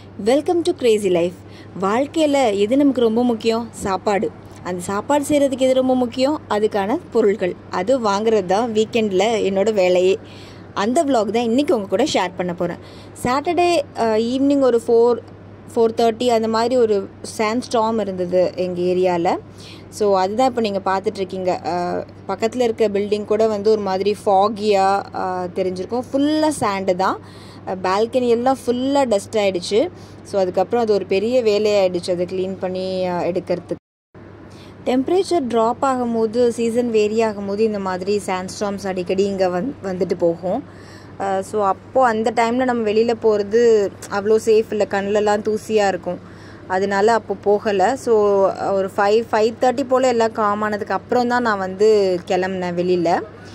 welcome to Crazy life வாழ்க்கையில் எது நமக்கு ரொம்ப முக்கியம் சாப்பாடு அந்த சாப்பாடு செய்கிறதுக்கு எது ரொம்ப முக்கியம் அதுக்கான பொருட்கள் அது வாங்குறது தான் வீக்கெண்டில் என்னோட வேலையே அந்த vlog தான் இன்றைக்கி உங்கள் கூட ஷேர் பண்ண போகிறேன் சாட்டர்டே ஈவினிங் ஒரு ஃபோர் ஃபோர் தேர்ட்டி அந்த மாதிரி ஒரு சாண்ட் ஸ்டாம் இருந்தது எங்கள் ஏரியாவில் ஸோ அதுதான் இப்போ நீங்கள் பார்த்துட்ருக்கீங்க பக்கத்தில் இருக்க பில்டிங் கூட வந்து ஒரு மாதிரி ஃபாகியாக தெரிஞ்சிருக்கும் ஃபுல்லாக சாண்டு தான் பால்கனி எல்லாம் ஃபுல்லாக டஸ்ட் ஆகிடுச்சு ஸோ அதுக்கப்புறம் அது ஒரு பெரிய வேலையாயிடுச்சு அதை க்ளீன் பண்ணி அஹ், எடுக்கிறதுக்கு டெம்பரேச்சர் ட்ராப் ஆகும்போது சீசன் வேரி ஆகும்போது இந்த மாதிரி சாண்ட்ஸ்டாம்ஸ் அடிக்கடி இங்கே வந் வந்துட்டு போகும் ஸோ அப்போது அந்த டைமில் நம்ம வெளியில் போகிறது அவ்வளோ சேஃப் இல்லை கண்ணிலலாம் தூசியாக இருக்கும் அதனால அப்போ போகலை ஸோ ஒரு ஃபைவ் ஃபைவ் தேர்ட்டி போல் எல்லாம் calm ஆனதுக்கு அப்புறம் தான் நான் வந்து கிளம்புனேன் வெளியில்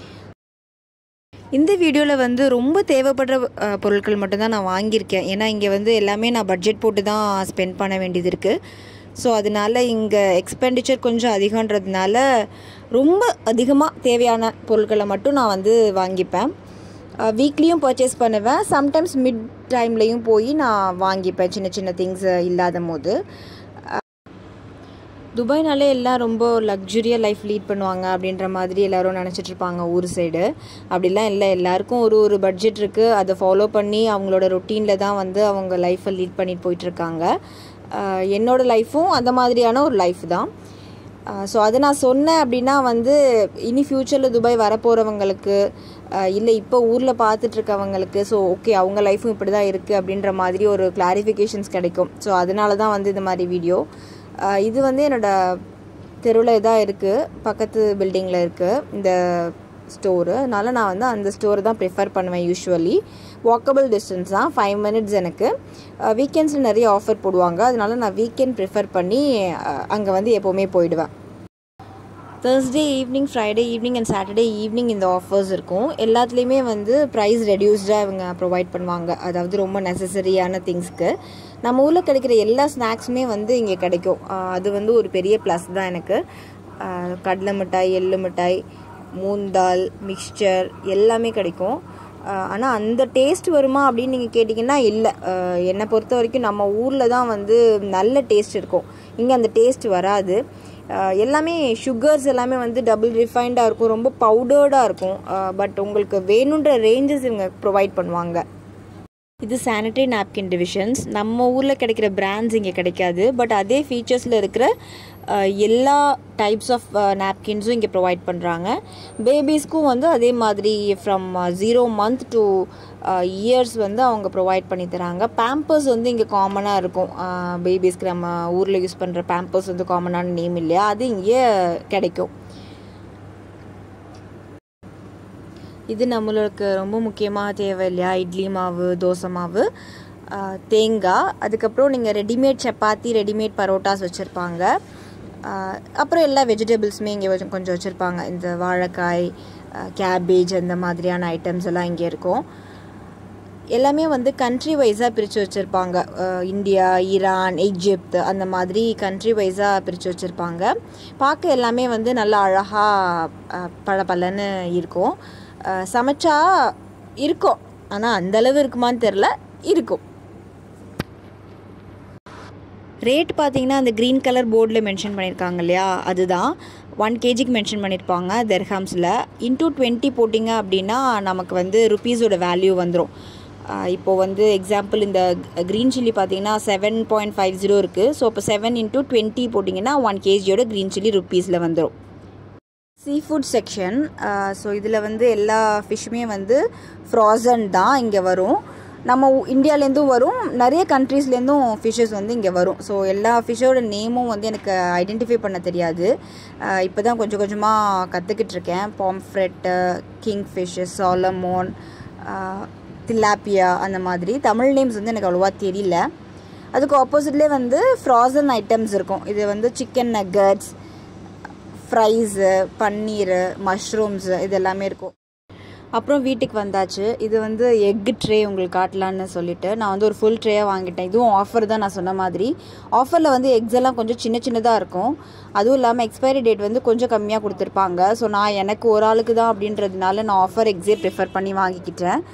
இந்த வீடியோவில் வந்து ரொம்ப தேவைப்படுற அஹ், பொருட்கள் மட்டும்தான் நான் வாங்கியிருக்கேன் ஏன்னா இங்கே வந்து எல்லாமே நான் பட்ஜெட் போட்டு தான் ஸ்பெண்ட் பண்ண வேண்டியது இருக்குது ஸோ அதனால இங்கே எக்ஸ்பெண்டிச்சர் கொஞ்சம் அதிகன்றதுனால ரொம்ப அதிகமாக தேவையான பொருட்களை மட்டும் நான் வந்து வாங்கிப்பேன் வீக்லியும் பர்ச்சேஸ் பண்ணுவேன் சம்டைம்ஸ் மிட் டைம்லேயும் போய் நான் வாங்கிப்பேன் சின்ன சின்ன திங்ஸ் இல்லாத போது துபாய்னாலே எல்லாம் ரொம்ப லக்ஸுரியாக லைஃப் லீட் பண்ணுவாங்க அப்படின்ற மாதிரி எல்லாரும் நினச்சிட்டு இருப்பாங்க ஊர் சைடு அப்படிலாம் இல்லை எல்லாருக்கும் ஒரு ஒரு பட்ஜெட் இருக்குது அதை ஃபாலோ பண்ணி அவங்களோட ரொட்டீனில் தான் வந்து அவங்க லைஃப்பை லீட் பண்ணிட்டு போயிட்டுருக்காங்க என்னோட லைஃப்பும் அந்த மாதிரியான ஒரு லைஃப் தான் ஸோ அதை நான் சொன்னேன் அப்படின்னா வந்து இனி ஃப்யூச்சரில் துபாய் வரப்போகிறவங்களுக்கு இல்லை இப்போ ஊரில் பார்த்துட்ருக்கவங்களுக்கு ஸோ ஓகே அவங்க லைஃப்பும் இப்படி தான் இருக்குது அப்படின்ற மாதிரி ஒரு கிளாரிஃபிகேஷன்ஸ் கிடைக்கும் ஸோ அதனால தான் வந்து இந்த மாதிரி வீடியோ இது வந்து என்னோட தெருவில் தான் இருக்குது பக்கத்து பில்டிங்கில் இருக்குது இந்த ஸ்டோரு அதனால நான் வந்து அந்த ஸ்டோரை தான் ப்ரிஃபர் பண்ணுவேன் யூஸ்வலி வாக்கபிள் டிஸ்டன்ஸ் தான் ஃபைவ் மினிட்ஸ் எனக்கு வீக்கெண்ட்ஸில் நிறைய ஆஃபர் போடுவாங்க அதனால நான் வீக்கெண்ட் ப்ரிஃபர் பண்ணி அங்கே வந்து எப்போவுமே போயிடுவேன் Thursday evening Friday evening and Saturday evening இந்த ஆஃபர்ஸ் இருக்கும் எல்லாத்துலேயுமே வந்து ப்ரைஸ் ரெடியூஸ்டாக இவங்க ப்ரொவைட் பண்ணுவாங்க அதாவது ரொம்ப நெசசரியான திங்ஸ்க்கு நம்ம ஊரில் கிடைக்கிற எல்லா ஸ்நாக்ஸுமே வந்து இங்கே கிடைக்கும் ஆஹ் அது வந்து ஒரு பெரிய ப்ளஸ் தான் எனக்கு ஆஹ் கடலை மிட்டாய் எள்ளு மிட்டாய் மூந்தால் மிக்சர் எல்லாமே கிடைக்கும் ஆனால் அந்த டேஸ்ட் வருமா அப்படின்னு நீங்கள் கேட்டிங்கன்னா இல்லை என்னை பொறுத்த வரைக்கும் நம்ம ஊரில் தான் வந்து நல்ல டேஸ்ட் இருக்கும் இங்கே அந்த டேஸ்ட் வராது ஆஹ் எல்லாமே சுகர்ஸ் எல்லாமே வந்து டபுள் ரிஃபைண்டாக இருக்கும் ரொம்ப பவுடர்டாக இருக்கும் பட் உங்களுக்கு வேணுன்ற ரேஞ்சஸ் இவங்க ப்ரொவைட் பண்ணுவாங்க இது சானிடரி நாப்கின் டிவிஷன்ஸ் நம்ம ஊரில் கிடைக்கிற பிராண்ட்ஸ் இங்கே கிடைக்காது பட் அதே ஃபீச்சர்ஸில் இருக்கிற அஹ், எல்லா டைப்ஸ் ஆஃப் நாப்கின்ஸும் இங்கே ப்ரொவைட் பண்ணுறாங்க பேபிஸ்க்கும் வந்து அதே மாதிரி from zero month to years வந்து அவங்க ப்ரொவைட் பண்ணி தராங்க பேம்பர்ஸ் வந்து இங்கே காமனாக இருக்கும் பேபிஸ்க்கு நம்ம ஊரில் யூஸ் பண்ணுற பேம்பர்ஸ் வந்து காமனான நேம் இல்லையா அது இங்கே கிடைக்கும் இது நம்மளுக்கு ரொம்ப முக்கியமாக தேவை இல்லையா இட்லி மாவு தோசை மாவு ஆஹ் தேங்காய் அதுக்கப்புறம் நீங்கள் ரெடிமேட் சப்பாத்தி ரெடிமேட் பரோட்டாஸ் வச்சுருப்பாங்க அப்புறம் எல்லா வெஜிடபிள்ஸுமே இங்கே வச்சு கொஞ்சம் வச்சுருப்பாங்க இந்த வாழைக்காய் கேபேஜ் அந்த மாதிரியான ஐட்டம்ஸ் எல்லாம் இங்கே இருக்கும் எல்லாமே வந்து கண்ட்ரி வைஸாக பிரித்து வச்சுருப்பாங்க இந்தியா ஈரான் எஜிப்த் அந்த மாதிரி கண்ட்ரி வைஸாக பிரித்து வச்சுருப்பாங்க பார்க்க எல்லாமே வந்து நல்லா அழகாக பளபளன்னு இருக்கும் அஹ், சமைச்சா இருக்கும் ஆனால் அந்தளவு இருக்குமான்னு தெரில இருக்கும் ரேட் பார்த்தீங்கன்னா அந்த க்ரீன் கலர் போர்டில் மென்ஷன் பண்ணியிருக்காங்க இல்லையா அதுதான் ஒன் கேஜிக்கு மென்ஷன் பண்ணியிருப்பாங்க தெர்ஹாம்ஸில் இன்டூ டுவெண்ட்டி போட்டிங்க அப்படின்னா நமக்கு வந்து ருப்பீஸோட வேல்யூ வந்துடும் இப்போது வந்து எக்ஸாம்பிள் இந்த க்ரீன் சில்லி பார்த்தீங்கன்னா செவன் பாயிண்ட் ஃபைவ் ஜீரோ இருக்குது ஸோ இப்போ செவன் இன்டூ டுவெண்ட்டி போட்டிங்கன்னா ஒன் கேஜியோட க்ரீன் சில்லி ருப்பீஸில் வந்துடும் சீ ஃபுட் செக்ஷன் ஸோ இதில் வந்து எல்லா ஃபிஷ்ஷுமே வந்து ஃப்ராசன் தான் இங்கே வரும் நம்ம ஊ- இந்தியாலேருந்தும் வரும் நிறைய கண்ட்ரீஸ்லேருந்தும் ஃபிஷ்ஷஸ் வந்து இங்கே வரும் ஸோ எல்லா ஃபிஷ்ஷோட நேமும் வந்து எனக்கு ஐடென்டிஃபை பண்ண தெரியாது இப்போ தான் கொஞ்சம் கொஞ்சமாக கற்றுக்கிட்டு இருக்கேன் pomfret king fish salmon tilapia அந்த மாதிரி தமிழ் நேம்ஸ் வந்து எனக்கு அவ்வளோவா தெரியல அதுக்கு ஆப்போசிட்லேயே வந்து ஃப்ராசன் ஐட்டம்ஸ் இருக்கும் இது வந்து chicken nuggets fries paneer mushrooms இது எல்லாமே இருக்கும் அப்புறம் வீட்டுக்கு வந்தாச்சு இது வந்து எக் ட்ரே உங்களுக்கு காட்டலான்னு சொல்லிட்டு நான் வந்து ஒரு ஃபுல் ட்ரேயாக வாங்கிட்டேன் இதுவும் ஆஃபர் தான் நான் சொன்ன மாதிரி ஆஃபரில் வந்து எக்ஸ் எல்லாம் கொஞ்சம் சின்ன சின்னதாக இருக்கும் அதுவும் இல்லாமல் எக்ஸ்பைரி டேட் வந்து கொஞ்சம் கம்மியாக கொடுத்துருப்பாங்க ஸோ நான் எனக்கு ஒரு ஆளுக்கு தான் அப்படின்றதுனால நான் ஆஃபர் எக்ஸே ப்ரிஃபர் பண்ணி வாங்கிக்கிட்டேன்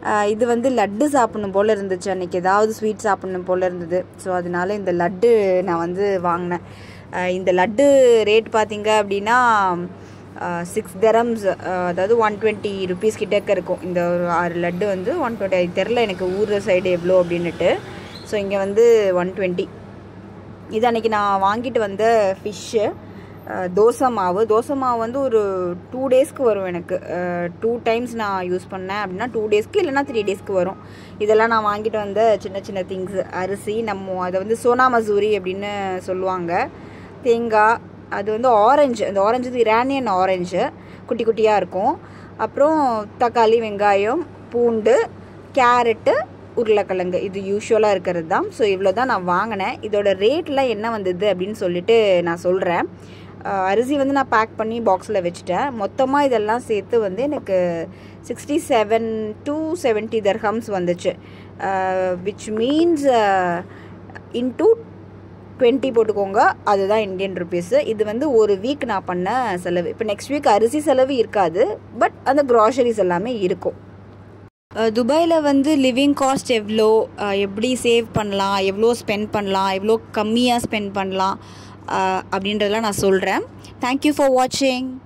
அஹ் இது வந்து லட்டு சாப்பிடணும் போல் இருந்துச்சு அன்றைக்கி ஏதாவது ஸ்வீட் சாப்பிடணும் போல் இருந்தது ஸோ அதனால இந்த லட்டு நான் வந்து வாங்கினேன் அஹ் இந்த லட்டு ரேட் பார்த்தீங்க அப்படின்னா சிக்ஸ் தரம்ஸ் அதாவது ஒன் டுவெண்ட்டி ருபீஸ் கிட்டக்க இருக்கும் இந்த ஒரு ஆறு லட்டு வந்து ஒன் டுவெண்ட்டி அது தெரில எனக்கு ஊர் சைடு எவ்வளோ அப்படின்னுட்டு ஸோ இங்கே வந்து ஒன் டுவெண்ட்டி இது அன்றைக்கி நான் வாங்கிட்டு வந்த ஃபிஷ்ஷு தோசை மாவு தோசை மாவு வந்து ஒரு டூ டேஸ்க்கு வரும் எனக்கு டூ டைம்ஸ் நான் யூஸ் பண்ணேன் அப்படின்னா டூ டேஸ்க்கு இல்லைனா த்ரீ டேஸ்க்கு வரும் இதெல்லாம் நான் வாங்கிட்டு வந்த சின்ன சின்ன திங்ஸ் அரிசி நம்ம அதை வந்து சோனா மசூரி அப்படின்னு சொல்லுவாங்க தேங்காய் அது வந்து ஆரஞ்சு அந்த ஆரஞ்சு வந்து இரானியன் ஆரஞ்சு குட்டி குட்டியாக இருக்கும் அப்புறம் தக்காளி வெங்காயம் பூண்டு கேரட்டு உருளைக்கிழங்கு இது யூஸ்வலாக இருக்கிறது தான் ஸோ இவ்வளோ தான் நான் வாங்கினேன் இதோட ரேட்லாம் என்ன வந்தது அப்படின்னு சொல்லிட்டு நான் சொல்கிறேன் அரிசி வந்து நான் பேக் பண்ணி பாக்ஸில் வச்சுட்டேன் மொத்தமாக இதெல்லாம் சேர்த்து வந்து எனக்கு sixty seven to seventy dirhams வந்துச்சு விச் மீன்ஸ் இன்டூ டுவெண்ட்டி போட்டுக்கோங்க அதுதான் இந்தியன் ருபீஸு இது வந்து ஒரு வீக் நான் பண்ண செலவு இப்போ நெக்ஸ்ட் வீக் அரிசி செலவு இருக்காது பட் அந்த க்ராசரிஸ் எல்லாமே இருக்கும் துபாயில் வந்து லிவிங் காஸ்ட் எவ்வளோ அஹ் எப்படி சேவ் பண்ணலாம் எவ்வளோ ஸ்பெண்ட் பண்ணலாம் எவ்வளோ கம்மியாக ஸ்பெண்ட் பண்ணலாம் அஹ் அப்படின்றதெல்லாம் நான் சொல்கிறேன் தேங்க்யூ ஃபார் வாட்சிங்